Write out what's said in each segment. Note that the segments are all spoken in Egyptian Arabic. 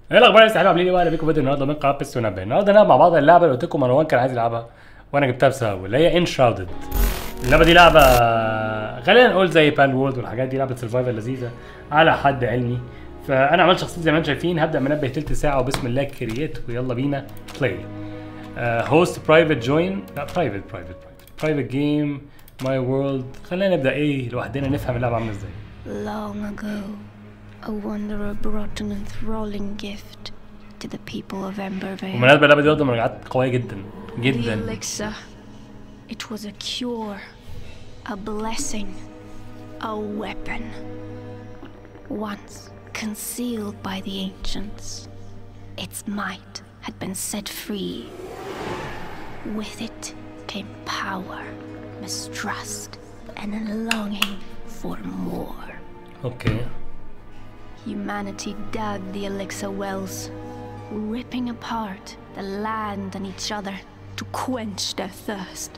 ايه الاخبار يا صاحبي عاملين ايه بقى بيكم فيديو النهارده من قناه بيس ونبه النهارده نلعب مع بعض اللعبه اللي قلت لكم مروان كان عايز يلعبها وانا جبتها بسببه اللي هي انشراودد اللعبه دي لعبه خلينا نقول زي بال وورد والحاجات دي لعبه سرفايفل لذيذه على حد علمي فانا عملت شخصيتي زي ما انتم شايفين هبدا منبه تلت ساعه وبسم الله كرييت ويلا بينا بلاي هوست برايفت جوين لا برايفت برايفت برايفت برايفت جيم ماي وورلد خلينا نبدا ايه لوحدنا نفهم اللعبه عامله ازاي Long ago, a wanderer brought an enthralling gift to the people of Embervale. وبالمناسبه اللعبه دي واخده مراجعات قويه جدا The جدا elixir. It was a cure, a blessing, a weapon. Once concealed by the ancients, its might had been set free. With it came power, mistrust, and a longing for more. اوكي Humanity dug the elixir wells, ripping apart the land and each other to quench their thirst.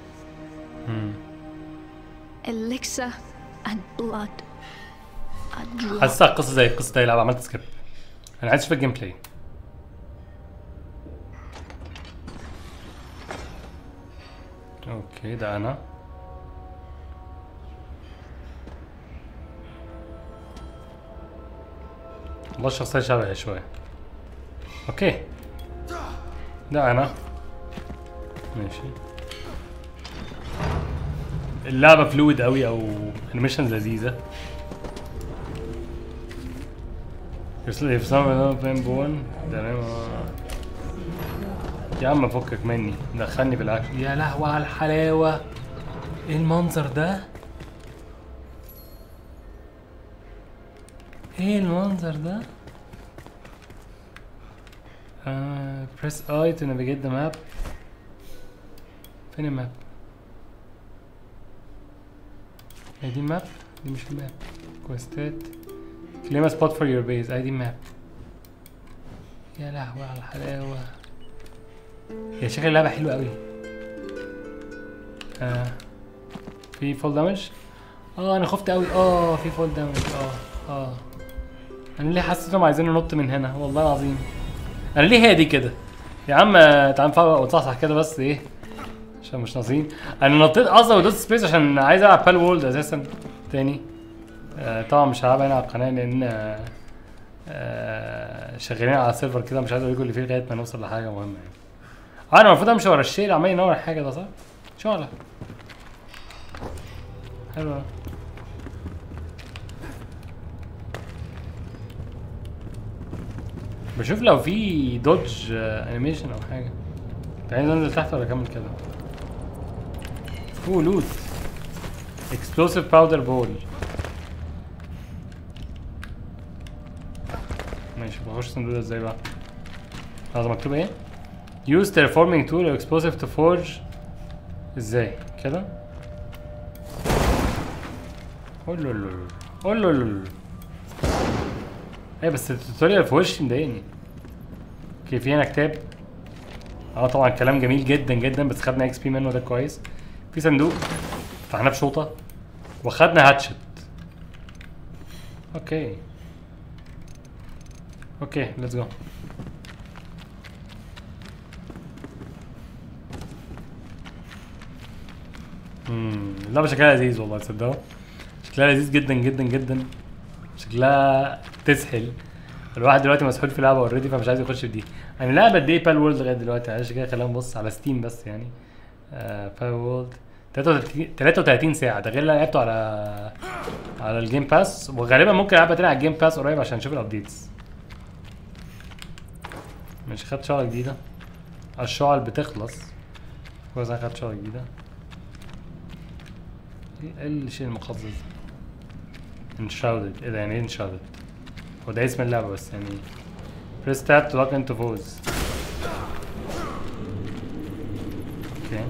Elixir and blood. A drop. حاسسها قصه زي قصه اي لعبه عملت سكيب انا عايز اشوف الجيم بلاي اوكي ده انا والله الشخصية شبهي شوية اوكي ده انا ماشي اللعبة فلويد قوي او انيميشن لذيذة If if someone not been born تمام آه. يا عم فكك مني دخلني في الاكشن يا لهوي على الحلاوة ايه المنظر ده ايه المنظر ده آه press I to navigate the map فين الماب هي دي الماب دي مش الماب كويستات claim a spot for your base ادي الماب يا لهوي على الحلاوة هي شكل اللعبة حلوة قوي آه. في فول دامج اه انا خفت قوي اه في فول دامج اه اه انا ليه حسيت انهم عايزين ننط من هنا والله العظيم انا ليه هادي كده يا عم آه، تعال نفوق وتصحصح كده بس ايه عشان مش ناقصين انا نطيت اصلا ودوست سبيس عشان عايز العب بال وورلد اساسا تاني آه طبعا مش هلعبها هنا على القناه لان آه آه شغالين على سيرفر كده مش عايز اقول لكم اللي فيه لغايه ما نوصل لحاجه مهمه يعني اه انا المفروض امشي ورا الشيء اللي عمال ينور حاجه ده صح؟ شغله حلو أوي. بشوف لو في دوج انيميشن او حاجه تعالى ننزل تحت ولا اكمل كده اوه لوت اكسبلوسيف باودر بول ماشي بخش الصندوق ده ازاي بقى هذا مكتوب ايه use terraforming tool or explosive to forge ازاي كده قول له له قول له له ايه بس التوتوريال في وشي مضايقني اوكي في هنا كتاب اه طبعا كلام جميل جدا جدا بس خدنا اكس بي منه ده كويس في صندوق فتحناه بشوطه وخدنا هاتشت اوكي اوكي ليتس جو امم اللعبة شكلها لذيذ والله تصدقوا شكلها لذيذ جدا جدا جدا شكلها تسحل الواحد دلوقتي مسحول في لعبة اوريدي فمش عايز يخش في دي انا لعبة قد ايه بال وورلد لغاية دلوقتي عشان كده خلينا نبص على ستيم بس يعني آه بال وورلد 33 33 ساعة ده غير اللي أنا لعبته على على الجيم باس وغالبا ممكن العبها تاني على الجيم باس قريب عشان اشوف الابديتس مش خدت شغلة جديدة الشعل بتخلص كويس انا خدت شغلة جديدة ايه الشيء المقزز انشاودد ايه ده يعني ايه انشاودد هو ده اسم اللعبة بس يعني press tab to lock into pose اوكي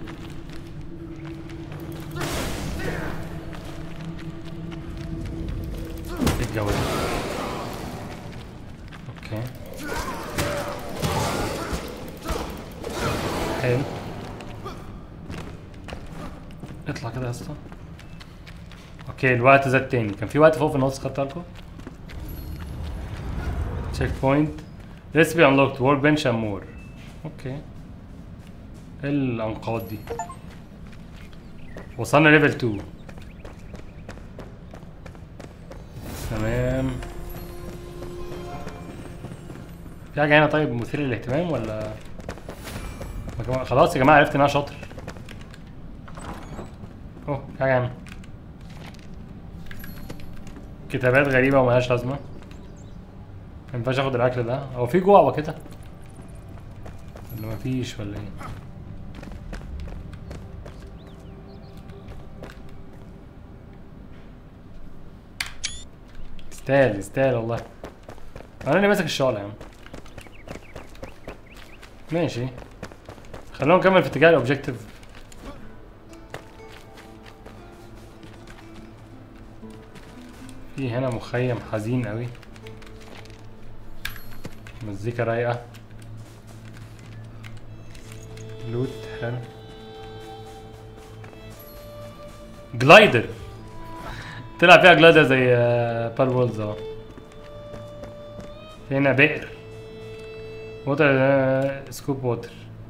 ايه الجو ده اوكي حلو اطلع كده يا اسطى اوكي الوقت زاد تاني كان في وقت فوق في النص خدت بالكم تشيك بوينت recipe unlocked workbench and more اوكي ايه الانقاض دي وصلنا ليفل 2 تمام في حاجة هنا طيب مثير للاهتمام ولا ما كمان- خلاص يا جماعة عرفت ان انا شاطر اوه في حاجة هنا كتابات غريبة وملهاش لازمة ما ينفعش اخد الاكل ده هو في جوع كده ولا مفيش ولا ايه يستاهل يستاهل والله انا اللي ماسك الشغل يا عم ماشي خلونا نكمل في اتجاه الاوبجيكتيف في هنا مخيم حزين قوي مزيكا رايقة لوت حلو جلايدر طلع فيها جلايدر زي بال وولز اهو في هنا بئر ووتر سكوب ووتر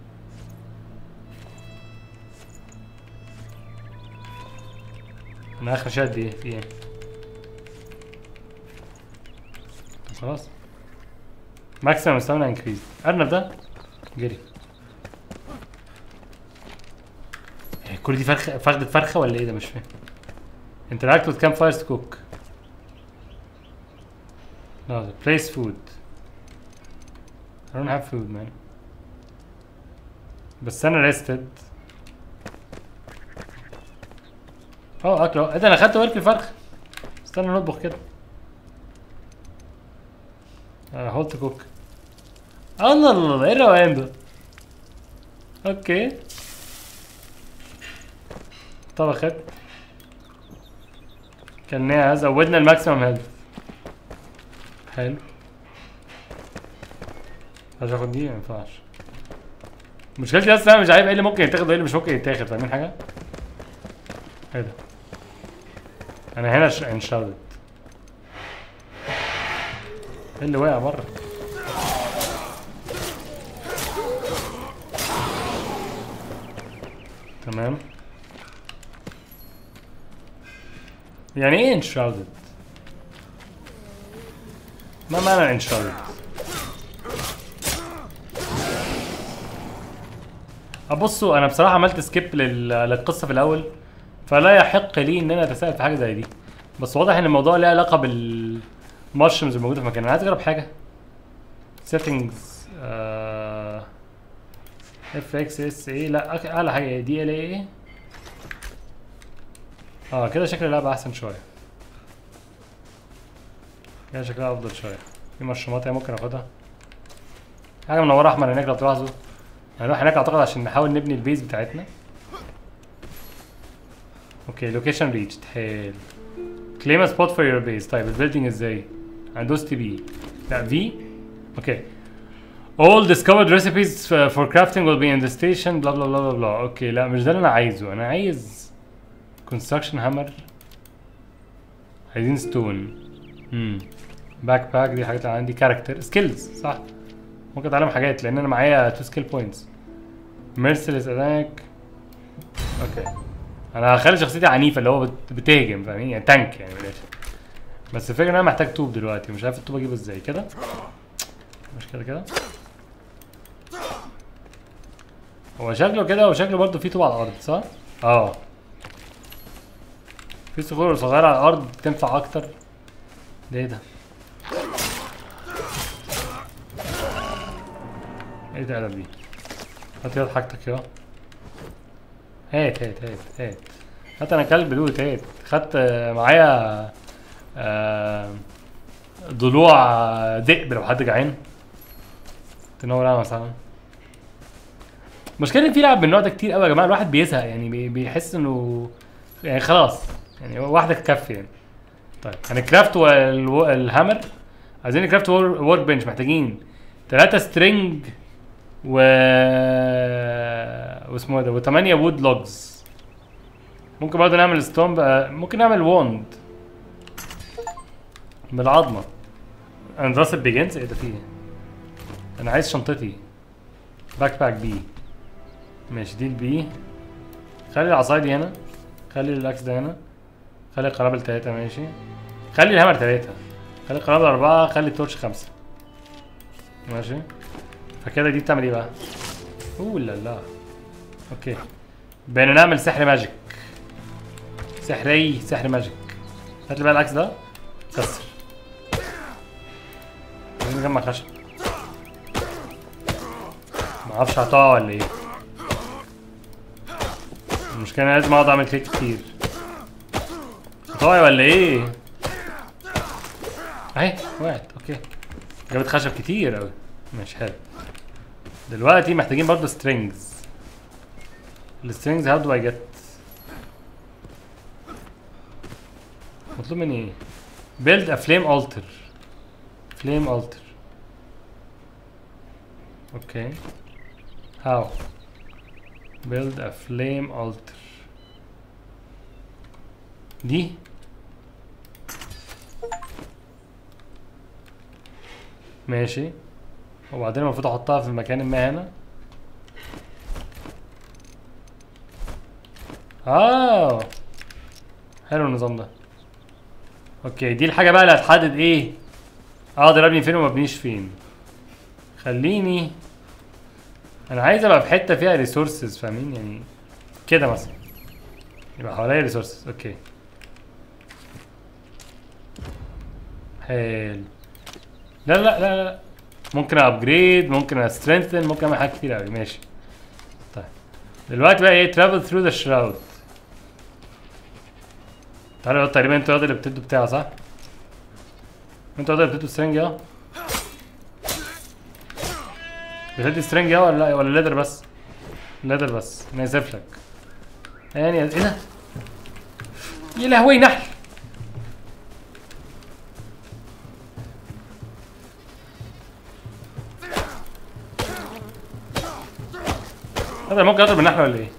انا اخر شاد ايه في ايه طب خلاص ماكسيمم ستامنا انكريز ارنب ده جري إيه، كل دي فرخه فخدة فرخه ولا ايه ده مش فاهم interact with campfires to cook no place food I don't have food man بس انا rested اه اكل أهو. ايه ده انا خدت ورك الفرخ استنى نطبخ كده هولت كوك الله الله الله، ايه الروقان ده اوكي طبخت كلناها زودنا الماكسيمم هيلث حلو عايز اخد دي ما ينفعش مشكلتي اصلا انا مش عارف ايه اللي ممكن يتاخد وايه اللي مش ممكن يتاخد فاهمين حاجه؟ ايه ده؟ انا هنا ش... انشردت ايه اللي وقع بره؟ تمام يعني ايه انشراودد؟ ما معنى انشراودد؟ بصوا انا بصراحه عملت سكيب لل... للقصه في الاول فلا يحق لي ان انا اتساءل في حاجه زي دي بس واضح ان الموضوع له علاقه بالمارشمز الموجوده في مكان انا عايز اجرب حاجه settings اف اكس اس ايه لا أك- اعلى حاجه دي ال ايه اه كده شكل اللعبه احسن شويه كده شكلها افضل شويه في مشرومات هي ممكن اخدها حاجه منوره احمر هناك لو تلاحظوا هنروح هناك اعتقد عشان نحاول نبني البيز بتاعتنا اوكي لوكيشن ريتشد حلو كليم ا سبوت فور يور بيز طيب البيلدينج ازاي هندوس تي بي لا في اوكي All discovered recipes uh, for crafting will be in the station بلا بلا بلا بلا بلا اوكي لا مش ده اللي انا عايزه انا عايز construction hammer عايزين ستون امم باك باك دي حاجات اللي عندي كاركتر سكيلز صح ممكن اتعلم حاجات لان انا معايا تو سكيل بوينتس ميرسلس اتاك اوكي انا هخلي شخصيتي عنيفه اللي هو بت- بتهجم فاهمين يعني تانك يعني من الاخر بس الفكره ان انا محتاج طوب دلوقتي مش عارف الطوب اجيبه ازاي كده مش كده كده هو شكله كده وشكله برضه فيه طوب على الارض صح؟ اه في صخور صغيرة على الارض تنفع اكتر ده ايه ده؟ ايه ده القلم دي؟ هات يلا حاجتك يا هات هات هات هات هات انا كلب دوت هات خدت آه، معايا آه، ضلوع آه، ذئب لو حد جعان تنور انا مثلا المشكله ان في لعب من النوع ده كتير قوي يا جماعه الواحد بيزهق يعني بي- بيحس انه يعني خلاص يعني واحده تكفي يعني طيب هنكرافت والو- الهامر عايزين نكرافت ورك بنش محتاجين ثلاثة سترينج و واسمه إيه ده وثمانية وود لوجز ممكن برضه نعمل ستون بقى ممكن نعمل ووند بالعظمة اندراسل بيجنز ايه ده فيه انا عايز شنطتي باك باك بي ماشي دي البي خلي العصاية دي هنا خلي الاكس ده هنا خلي القنابل تلاتة ماشي خلي الهامر تلاتة خلي القنابل أربعة خلي التورش خمسة ماشي فكده دي بتعمل ايه بقى؟ اوه لا لا اوكي بقينا نعمل سحر ماجيك سحري سحر ماجيك هات لي بقى العكس ده كسر عايزين نجمع خشب معرفش هتقع ولا ايه المشكلة انا لازم اقعد اعمل كليك كتير هتقعي ولا ايه؟ اهي وقعت اوكي جابت خشب كتير اوي ماشي حلو دلوقتي محتاجين برضه سترينجز السترينجز هاو دو اي جيت مطلوب مني ايه build a flame altar flame altar اوكي how build a flame altar دي ماشي وبعدين المفروض احطها في مكان ما هنا اه حلو النظام ده اوكي دي الحاجه بقى اللي هتحدد ايه اقدر ابني فين وما ابنيش فين خليني انا عايز ابقى في حته فيها ريسورسز فاهمين يعني كده مثلا يبقى حواليا ريسورسز اوكي حلو لا لا لا لا ممكن ابجريد ممكن استرينثن ممكن اعمل حاجات كتير قوي ماشي طيب دلوقتي بقى ايه ترافل ثرو ذا شراود تعالوا تقريبا انتوا اللي بتدوا بتاع صح؟ انتوا اللي بتدوا سترينج اه بتدي سترينج اه ولا لا ولا ليدر بس؟ ليدر بس انا اسف لك يعني ايه ده؟ يا لهوي نحل هذا ممكن اضرب النحله ولا ايه؟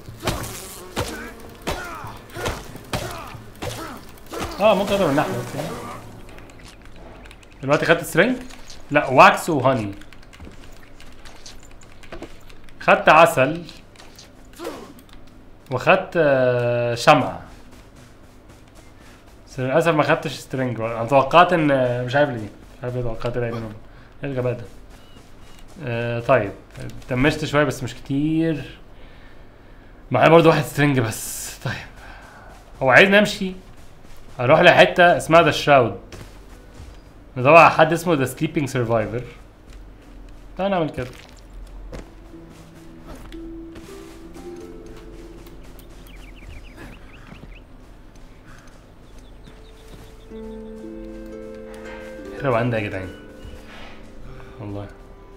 اه ممكن اضرب النحله اوكي دلوقتي خدت سترينج لا واكس وهاني خدت عسل وخدت آه، شمعة بس للأسف ما خدتش سترينج انا توقعت ان مش عارف ليه مش عارف ليه توقعت الاقي منهم ايه الغباء ده آه طيب دمجت شوية بس مش كتير معايا برضه واحد سترينج بس طيب هو عايزني امشي اروح لحته اسمها ذا شراود ندور على حد اسمه ذا سليبنج سرفايفر تعال نعمل كده الروقان ده يا جدعان والله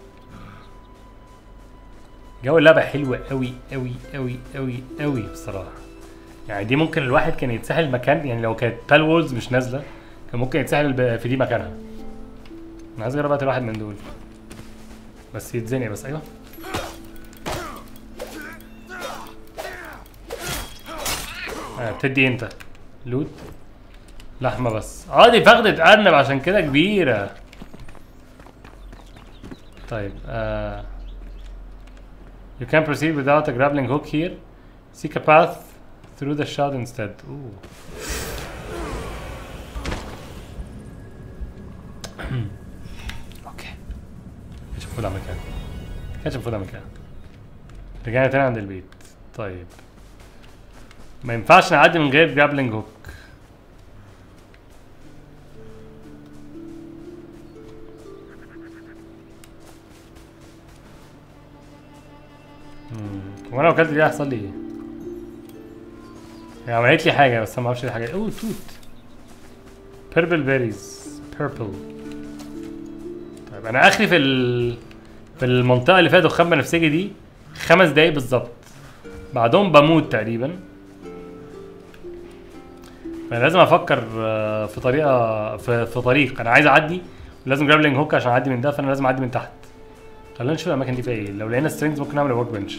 جو اللعبة حلوة قوي قوي قوي قوي قوي بصراحة يعني دي ممكن الواحد كان يتسهل مكان يعني لو كانت بال وولز مش نازلة كان ممكن يتسهل ب- في دي مكانها انا عايز اجرب اقتل واحد من دول بس يتزنق بس ايوه آه بتدي انت لوت لحمة بس اه دي فخدة ارنب عشان كده كبيرة طيب آه You can proceed without a grappling hook here. Seek a path through the shroud instead. Ooh. اوكي. كانش المفروض اعمل كده. كانش المفروض اعمل كده. رجعنا تاني عند البيت. طيب. ما ينفعش نعدي من غير جرابلينج هوك. وانا لو اكلت دي هيحصل لي ايه؟ هي عملت لي حاجه بس انا ما اعرفش ايه الحاجه اوه توت بيربل بيريز بيربل طيب انا اخري في ال... في المنطقه اللي فيها دخان بنفسجي دي خمس دقايق بالظبط بعدهم بموت تقريبا فانا لازم افكر آه، في طريقه في, في طريق انا عايز اعدي ولازم جرابلينج هوك عشان اعدي من ده فانا لازم اعدي من تحت خلينا نشوف الاماكن دي فيها ايه لو لقينا سترينجز ممكن نعمل ورك بنش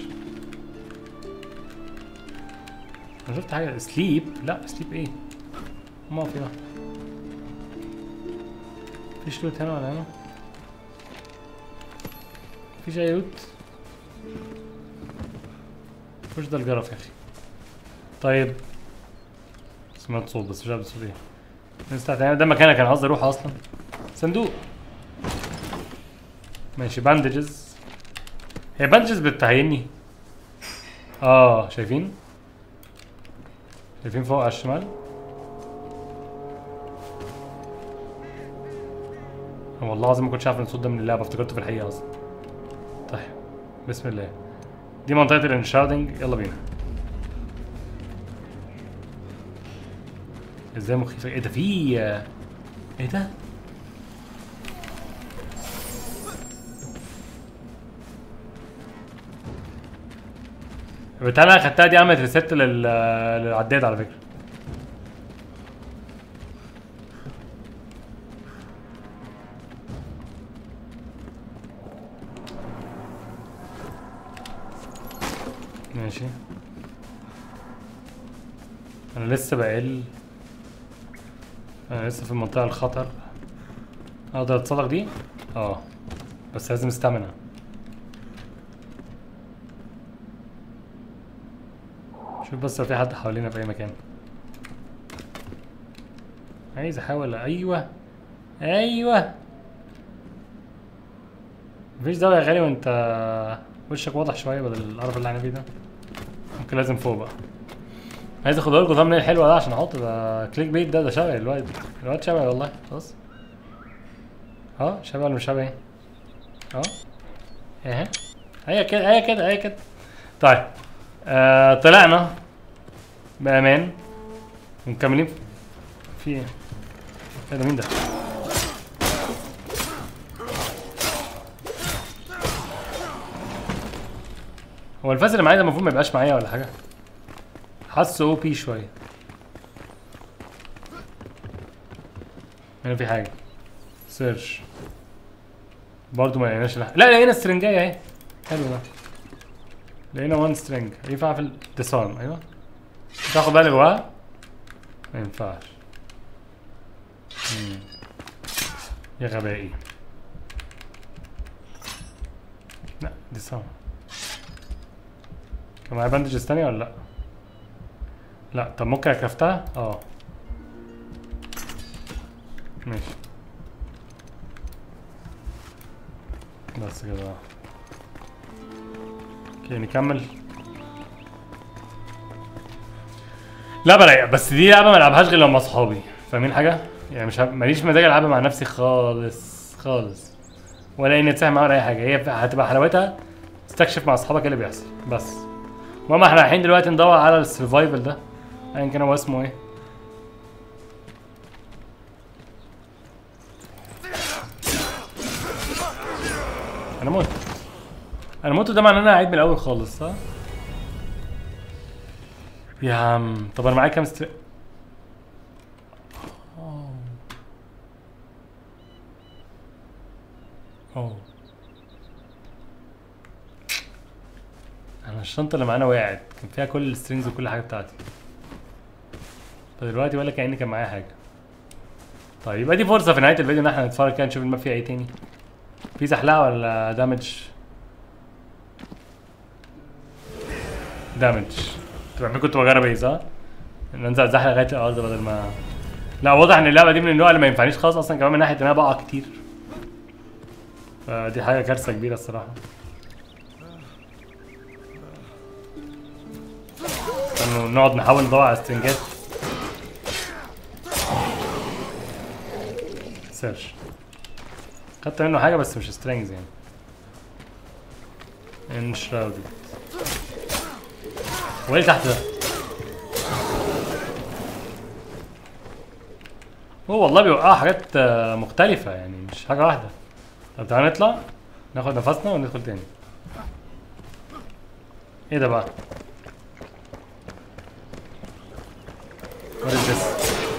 انا شفت حاجه سليب لا سليب ايه ما في واحد فيش لوت هنا ولا هنا مفيش اي لوت مش ده الجرف يا اخي طيب سمعت صوت بس مش عارف صوت ايه نستعد ده مكانك كان قصدي اروح اصلا صندوق ماشي باندجز هي باندجز بتعيني اه شايفين شايفين فوق على الشمال والله العظيم ما كنتش عارف ان الصوت ده من اللعبه افتكرته في الحقيقه اصلا طيب بسم الله دي منطقه الانشاردنج يلا بينا ازاي مخيفه ايه ده في ايه ده البتاع اللي انا خدتها دي عملت ريست لل للعداد على فكره ماشي انا لسه بقل انا لسه في منطقة الخطر اقدر اتسلق دي اه بس لازم استامنا شوف بس لو في حد حوالينا في اي مكان عايز احاول ايوه ايوه مفيش دواء يا غالي وانت وشك واضح شويه بدل القرف اللي احنا فيه ده ممكن لازم فوق بقى عايز اخد لكم ثمن حلوه ده عشان احط ده كليك بيت ده ده شبه الواد الواد شبه والله خلاص اه شبه ولا مش شبه ايه اه ايه هي كده هي كده هي كده طيب آه طلعنا بامان ومكملين في ايه ايه ده مين ده هو الفاز اللي معايا ده المفروض ما يبقاش معايا ولا حاجه حاسه او بي شويه هنا في حاجه سيرش برضه ما لقيناش لح... لا لقينا سترنجايه اهي حلو ده لقينا وان سترينج ينفع في الديسارم ايوه تاخد بالي جواها ما ينفعش مم. يا غبائي لا ديسارم كان معايا باندجز تانية ولا لا؟ لا طب ممكن اكرفتها؟ اه ماشي بس كده اوكي نكمل لعبة رايقة بس دي لعبة ما العبهاش غير لو مع اصحابي فاهمين حاجة؟ يعني مش ه- ماليش مزاج العبها مع نفسي خالص خالص ولا اني اتساهم معاها ولا اي حاجة هي هتبقى حلاوتها تستكشف مع اصحابك ايه اللي بيحصل بس المهم احنا رايحين دلوقتي ندور على السرفايفل ده ايا كان هو اسمه ايه انا موت انا موت ده معناه ان انا هعيد من الاول خالص صح يا عم طب انا معايا كام ستر أوه. اوه انا الشنطه اللي معانا وقعت كان فيها كل السترينجز وكل حاجه بتاعتي فدلوقتي ولا كاني كان معايا حاجه طيب يبقى دي فرصه في نهايه الفيديو ان احنا نتفرج كده نشوف الماب فيها ايه تاني في زحلقه ولا دامج دامج طبعا كنت بجرب ايه صح؟ ان انزل اتزحلق لغايه الارض بدل ما لا واضح ان اللعبه دي من النوع اللي ما ينفعنيش خالص اصلا كمان من ناحيه ان انا بقع كتير فدي حاجه كارثه كبيره الصراحه انه نقعد نحاول ندور على استنجات سيرش خدت منه حاجه بس مش سترينجز يعني انشراودد هو ايه اللي تحت ده؟ هو والله بيوقع حاجات آه، مختلفة يعني مش حاجة واحدة طب تعالى نطلع ناخد نفسنا وندخل تاني ايه ده بقى؟ What is this?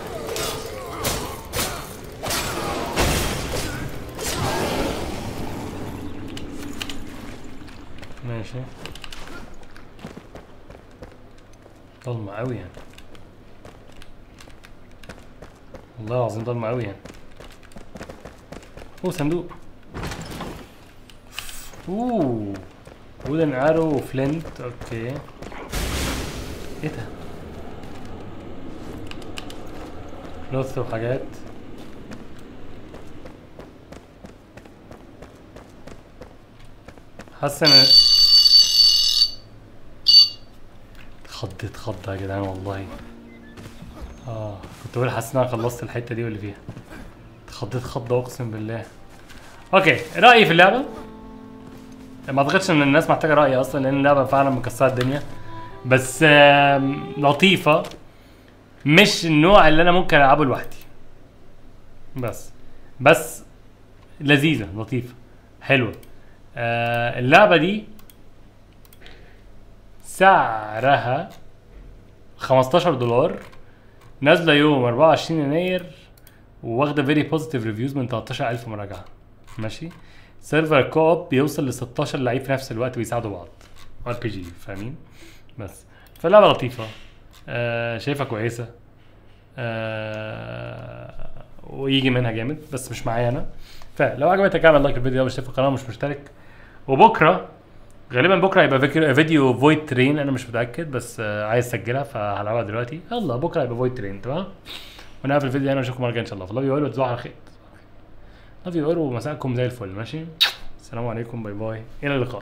ماشي ضلمة أوي يعني والله العظيم ضلمة أوي يعني أوه صندوق اوه وودن ارو وفلنت اوكي ايه ده لوث وحاجات حاسس ان اتخضيت خضة يا جدعان والله اه كنت بقول حاسس ان انا خلصت الحتة دي واللي فيها اتخضيت خضة اقسم بالله اوكي رأيي في اللعبة ما اعتقدش ان الناس محتاجة رأيي اصلا لان اللعبة فعلا مكسرة الدنيا بس آم، لطيفة مش النوع اللي انا ممكن العبه لوحدي بس بس لذيذة لطيفة حلوة آه اللعبة دي سعرها 15 دولار نازلة يوم 24 يناير وواخدة فيري بوزيتيف ريفيوز من 13000 مراجعة ماشي سيرفر كوب بيوصل ل 16 لعيب في نفس الوقت ويساعدوا بعض ار بي جي فاهمين بس فاللعبة لطيفة آه شايفها كويسة آه ويجي منها جامد بس مش معايا انا فلو عجبتك اعمل لايك الفيديو ده واشترك في القناه مش مشترك وبكره غالبا بكره هيبقى فيك- فيديو فويد ترين انا مش متاكد بس آه، عايز اسجلها فهلعبها دلوقتي يلا بكره هيبقى فويد ترين تمام ونقفل الفيديو هنا ونشوفكم مره الجايه ان شاء الله فلاف يو وتصبحوا على خير لاف يو ومساءكم زي الفل ماشي السلام عليكم باي باي الى اللقاء